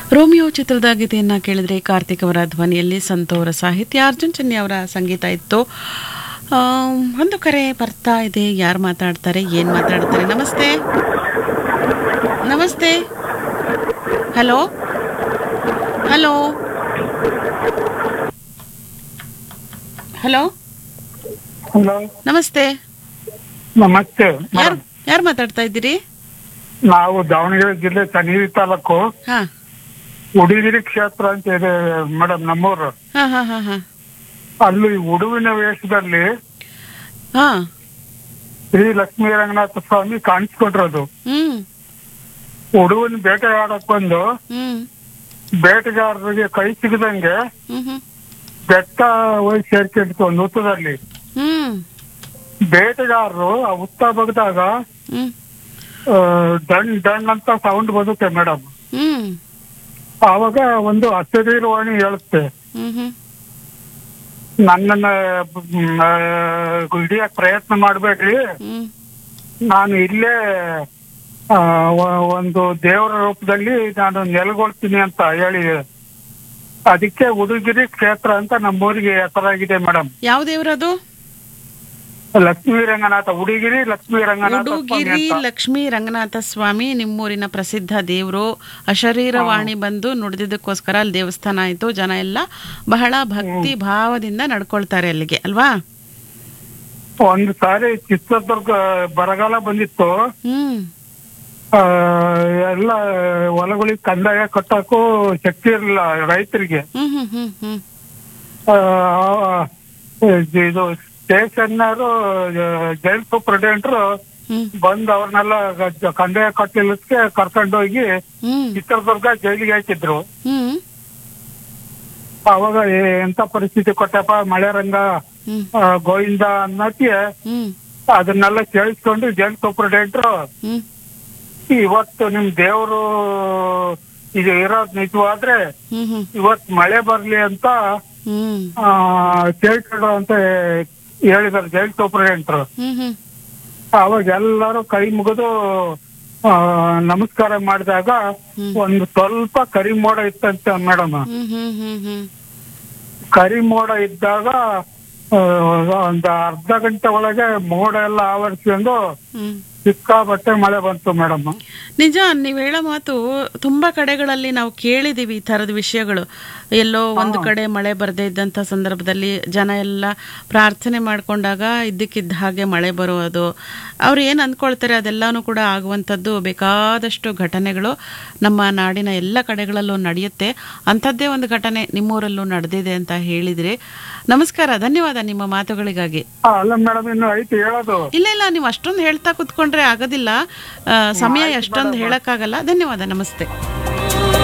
Romeo ಚಿತ್ರದ ಗೀತೆಯನ್ನ ಕೇಳಿದ್ರೆ ಕಾರ್ತಿಕ್ ಅವರ ಧ್ವನಿಯಲ್ಲಿ ಸಂತೋರ ಸಾಹಿತ್ಯ ಅರ್ಜುನ್ ಚನ್ನಿ ಅವರ ಸಂಗೀತ ಇತ್ತು ಆಮ್, ಒಂದು ಕರೆ ಬರ್ತಾ ಇದೆ ಯಾರು ಮಾತಾಡ್ತಾರೆ ಏನು ಮಾತಾಡ್ತಾರೆ ನಮಸ್ತೆ ನಮಸ್ತೆ ಹಲೋ ಹಲೋ ಹಲೋ ಹಲೋ ನಮಸ್ತೆ ನಮಸ್ತೆ ಯಾರು ಯಾರು ಮಾತಾಡ್ತಾ ಇದ್ದೀರಿ ನಾವು ದಾವಣಗೆರೆ ಜಿಲ್ಲೆ ಚನ್ನಗಿರಿ ತಾಲೂಕು ಹಾ ಉಡಿಗಿರಿ ಕ್ಷೇತ್ರ ಅಂತ ಇದೆ ಮೇಡಮ್ ನಮ್ಮೂರು ಹಾ ಹಾ ಹಾ ಹಾ ಅಲ್ಲಿ ಉಡುವಿನ ವೇಷದಲ್ಲಿ ಹಾ ಶ್ರೀ ಲಕ್ಷ್ಮೀ ರಂಗನಾಥ ಸ್ವಾಮಿ ಕಾಣಿಸ್ಕೊಂಡಿರೋದು ಹ್ಮ್ ಉಡುವಿನ ಬೇಟೆಯಾಡಕ್ ಬಂದು ಹ್ಮ್ ಬೇಟೆಗಾರರಿಗೆ ಕೈ ಸಿಗದಂಗೆ ಹ್ಮ್ ಹ್ಮ್ ಬೆಟ್ಟ ಹೋಗಿ ಸೇರ್ಕೊಂಡಿತ್ತು ಒಂದು ಹುತ್ತದಲ್ಲಿ ಹ್ಮ್ ಬೇಟೆಗಾರರು ಆ ಹುತ್ತ ಬಗ್ದಾಗ ಹ್ಮ್ ಆ, ಡಣ್ ಡಣ್ ಅಂತ ಸೌಂಡ್ ಬರುತ್ತೆ ಮೇಡಮ್ ಹ್ಮ್ ಆವಾಗ ಒಂದು ಅಶರೀರವಾಣಿ ಹೇಳುತ್ತೆ ಹ್ಮ್ ಹ್ಮ್ ನನ್ನನ್ನ ಮ್, ಆ, ಹಿಡಿಯಕ್ ಪ್ರಯತ್ನ ಮಾಡಬೇಡ್ರಿ ಹ್ಮ್ ನಾನು ಇಲ್ಲೇ ಆ, ಒ- ಒಂದು ದೇವರ ರೂಪದಲ್ಲಿ ನಾನು ನೆಲೆಗೊಳ್ತೀನಿ ಅಂತ ಹೇಳಿ ಅದಕ್ಕೆ ಉಡುಗಿರಿ ಕ್ಷೇತ್ರ ಅಂತ ನಮ್ಮೂರಿಗೆ ಹೆಸರಾಗಿದೆ ಮೇಡಮ್ ಯಾವ ದೇವ್ರದು ಲಕ್ಷ್ಮೀ ರಂಗನಾಥ ಉಡುಗಿರಿ ಲಕ್ಷ್ಮೀ ರಂಗನಾಥ ಸ್ವಾಮಿ ಉಡುಗಿರಿ ಅಂತ. ಲಕ್ಷ್ಮೀ ರಂಗನಾಥ ಸ್ವಾಮಿ ನಿಮ್ಮೂರಿನ ಪ್ರಸಿದ್ಧ ದೇವರು ಅಶರೀರವಾಣಿ ಬಂದು ನುಡಿದಿದ್ದಕ್ಕೋಸ್ಕರ ಅಲ್ಲಿ ದೇವಸ್ಥಾನ ಆಯ್ತು ಜನ ಎಲ್ಲ ಬಹಳ ಭಕ್ತಿ ಭಾವದಿಂದ ನಡ್ಕೊಳ್ತಾರೆ ಅಲ್ಲಿಗೆ ಅಲ್ವಾ ಒಂದು ಸಾರಿ ಚಿತ್ರದುರ್ಗ ಬರಗಾಲ ಬಂದಿತ್ತು ಹ್ಮ್ ಆ, ಎಲ್ಲ ಹೊಲಗಳಿಗೆ ಕಂದಾಯ ಕಟ್ಟಕ್ಕೂ ಶಕ್ತಿ ಇರಲಿಲ್ಲ ರೈತರಿಗೆ ಹ್ಮ್ ಹ್ಮ್ ಹ್ಮ್ ಹ್ಮ್ ಆ, ಇದು ಸ್ಟೇಷನ್ನರು ಜೈಲ್ ಸೂಪರಿಂಟೆಂಡರು ಹ್ಮ್ ಬಂದು ಅವ್ರನ್ನೆಲ್ಲ ಗ- ಕಂದಾಯ ಕಟ್ಟಲಿಕ್ಕೆ ಕರ್ಕೊಂಡೋಗಿ ಹ್ಮ್ ಚಿತ್ರದುರ್ಗ ಜೈಲಿಗೆ ಹಾಕಿದ್ರು ಹ್ಮ್ ಅವಾಗ ಏ- ಎಂತ ಪರಿಸ್ಥಿತಿ ಕೊಟ್ಟಪ್ಪ ಮಳೆ ರಂಗ ಹ್ಮ್ ಆ, ಗೋವಿಂದ ಅನ್ನಕ್ಕೆ ಹ್ಮ್ ಅದನ್ನೆಲ್ಲ ಕೇಳಿಸ್ಕೊಂಡು ಜೈಲ್ ಸೂಪರಿಂಟೆಂಡರು ಹ್ಮ್ ಇವತ್ತು ನಿಮ್ ದೇವರು ಇದು ಇರೋದ್ ನಿಜವಾದ್ರೆ ಹ್ಮ್ ಹ್ಮ್ ಇವತ್ ಮಳೆ ಬರ್ಲಿ ಅಂತ ಹ್ಮ್ ಆ, ಕೇಳ್ಕೊಡು ಅಂತ ಹೇಳಿದಾರೆ ಜೈಲ್ ಸೂಪರಿಂಟೆಂಡರು ಹ್ಮ್ ಹ್ಮ್ ಅವಾಗ ಎಲ್ಲರೂ ಕೈ ಮುಗಿದು ಆ, ನಮಸ್ಕಾರ ಮಾಡಿದಾಗ ಹ್ಮ್. ಒಂದು ಸ್ವಲ್ಪ ಕರಿ ಮೋಡ ಇತ್ತಂತೆ ಮೇಡಮ್ ಹ್ಮ್ ಹ್ಮ್ ಹ್ಮ್ ಹ್ಮ್ ಕರಿ ಮೋಡ ಇದ್ದಾಗ ಆ, ಒಂದು ಅರ್ಧ ಗಂಟೆ ಒಳಗೆ ಮೋಡ ಎಲ್ಲ ಆವರಿಸ್ಕೊಂಡು ಹ್ಮ್ ಸಿಕ್ಕಾಬಟ್ಟೆ ಮಳೆ ಬಂತು ಮೇಡಮ್ ನಿಜ ನೀವು ಹೇಳೋ ಮಾತು ತುಂಬಾ ಕಡೆಗಳಲ್ಲಿ ನಾವು ಕೇಳಿದೀವಿ ಈ ಥರದ ವಿಷಯಗಳು ಎಲ್ಲೋ ಒಂದು ಕಡೆ ಮಳೆ ಬರದೇ ಇದ್ದಂಥ ಸಂದರ್ಭದಲ್ಲಿ ಜನ ಎಲ್ಲ ಪ್ರಾರ್ಥನೆ ಮಾಡ್ಕೊಂಡಾಗ ಇದ್ದಕ್ಕಿದ್ದ ಹಾಗೆ ಮಳೆ ಬರೋದು ಅವ್ರು ಏನು ಅಂದ್ಕೊಳ್ತಾರೆ ಅದೆಲ್ಲನೂ ಕೂಡ ಆಗುವಂಥದ್ದು ಬೇಕಾದಷ್ಟು ಘಟನೆಗಳು ನಮ್ಮ ನಾಡಿನ ಎಲ್ಲ ಕಡೆಗಳಲ್ಲೂ ನಡೆಯುತ್ತೆ ಅಂಥದ್ದೇ ಒಂದು ಘಟನೆ ನಿಮ್ಮೂರಲ್ಲೂ ನಡೆದಿದೆ ಅಂತ ಹೇಳಿದ್ರಿ ನಮಸ್ಕಾರ ಧನ್ಯವಾದ ನಿಮ್ಮ ಮಾತುಗಳಿಗಾಗಿ ಅಲ್ಲ ಮೇಡಮ್ ಇನ್ನು ಐತಿ ಹೇಳೋದು ಇಲ್ಲ ಇಲ್ಲ ನೀವು ಅಷ್ಟೊಂದು ಹೇಳ್ತಾ ಕುತ್ಕೊಂಡ್ರೆ ಆಗೋದಿಲ್ಲ ಆ, ಸಮಯ ಎಷ್ಟೊಂದು ಹೇಳಕ್ಕಾಗಲ್ಲ ಧನ್ಯವಾದ ನಮಸ್ತೆ